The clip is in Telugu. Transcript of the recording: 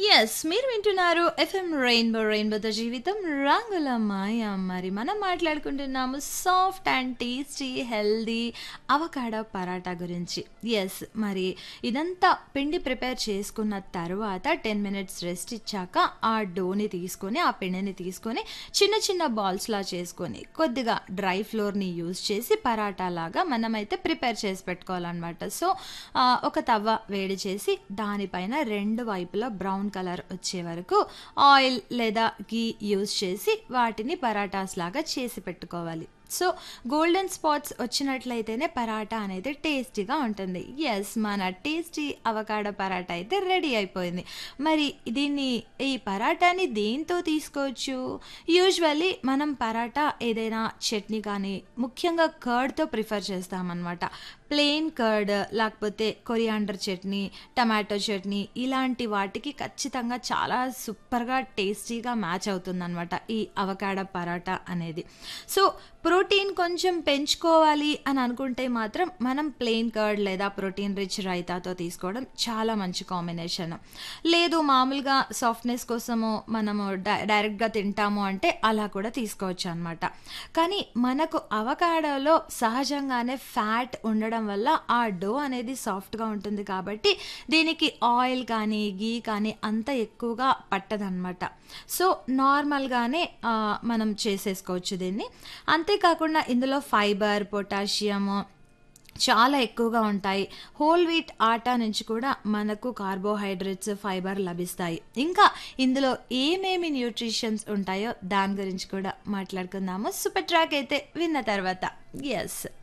ఎస్ మీరు వింటున్నారు ఎఫ్ఎం రెయిన్బో రెయిన్బోతో జీవితం రంగుల మాయ మరి మనం మాట్లాడుకుంటున్నాము soft and tasty healthy avocado paratha గురించి ఎస్ మరి ఇదంతా పిండి ప్రిపేర్ చేసుకున్న తర్వాత టెన్ మినిట్స్ రెస్ట్ ఇచ్చాక ఆ డోని తీసుకొని ఆ పిండిని తీసుకొని చిన్న చిన్న బాల్స్లా చేసుకొని కొద్దిగా డ్రై ఫ్లోర్ని యూజ్ చేసి పరాటా లాగా మనమైతే ప్రిపేర్ చేసి పెట్టుకోవాలన్నమాట సో ఆ, ఒక తవ్వ వేడి చేసి దానిపైన రెండు వైపులా బ్రౌన్ కలర్ వచ్చే వరకు ఆయిల్ లేదా గీ యూజ్ చేసి వాటిని పరాటాస్ లాగా చేసి పెట్టుకోవాలి సో గోల్డెన్ స్పాట్స్ వచ్చినట్లయితేనే పరాటా అనేది టేస్టీగా ఉంటుంది ఎస్ మన టేస్టీ అవకాడో పరాటా అయితే రెడీ అయిపోయింది మరి దీన్ని ఈ పరాటాని దేంతో తీసుకోవచ్చు యూజువల్లీ మనం పరాటా ఏదైనా చట్నీ కానీ ముఖ్యంగా కర్డ్తో ప్రిఫర్ చేస్తామన్నమాట ప్లెయిన్ కర్డ్ లేకపోతే కొరియాండర్ చట్నీ టమాటో చట్నీ ఇలాంటి వాటికి ఖచ్చితంగా చాలా సూపర్గా టేస్టీగా మ్యాచ్ అవుతుందన్నమాట ఈ అవకాడ పరాటా అనేది సో ప్రోటీన్ కొంచెం పెంచుకోవాలి అని అనుకుంటే మాత్రం మనం ప్లెయిన్ కర్డ్ లేదా ప్రోటీన్ రిచ్ రైతాతో తీసుకోవడం చాలా మంచి కాంబినేషన్ లేదు మామూలుగా సాఫ్ట్నెస్ కోసము మనము డై- డైరెక్ట్గా తింటాము అంటే అలా కూడా తీసుకోవచ్చు అనమాట కానీ మనకు అవకాడోలో సహజంగానే ఫ్యాట్ ఉండడం వల్ల ఆ డో అనేది సాఫ్ట్గా ఉంటుంది కాబట్టి దీనికి ఆయిల్ కానీ గీ కానీ అంత ఎక్కువగా పట్టదనమాట సో నార్మల్గానే ఆ, మనం చేసేసుకోవచ్చు దీన్ని అంతేకాకుండా ఇందులో ఫైబర్ పొటాషియము చాలా ఎక్కువగా ఉంటాయి హోల్ వీట్ ఆటా నుంచి కూడా మనకు కార్బోహైడ్రేట్స్ ఫైబర్ లభిస్తాయి ఇంకా ఇందులో ఏమేమి న్యూట్రిషన్స్ ఉంటాయో దాని గురించి కూడా మాట్లాడుకుందాము సూపర్ ట్రాక్ అయితే విన్న తర్వాత ఎస్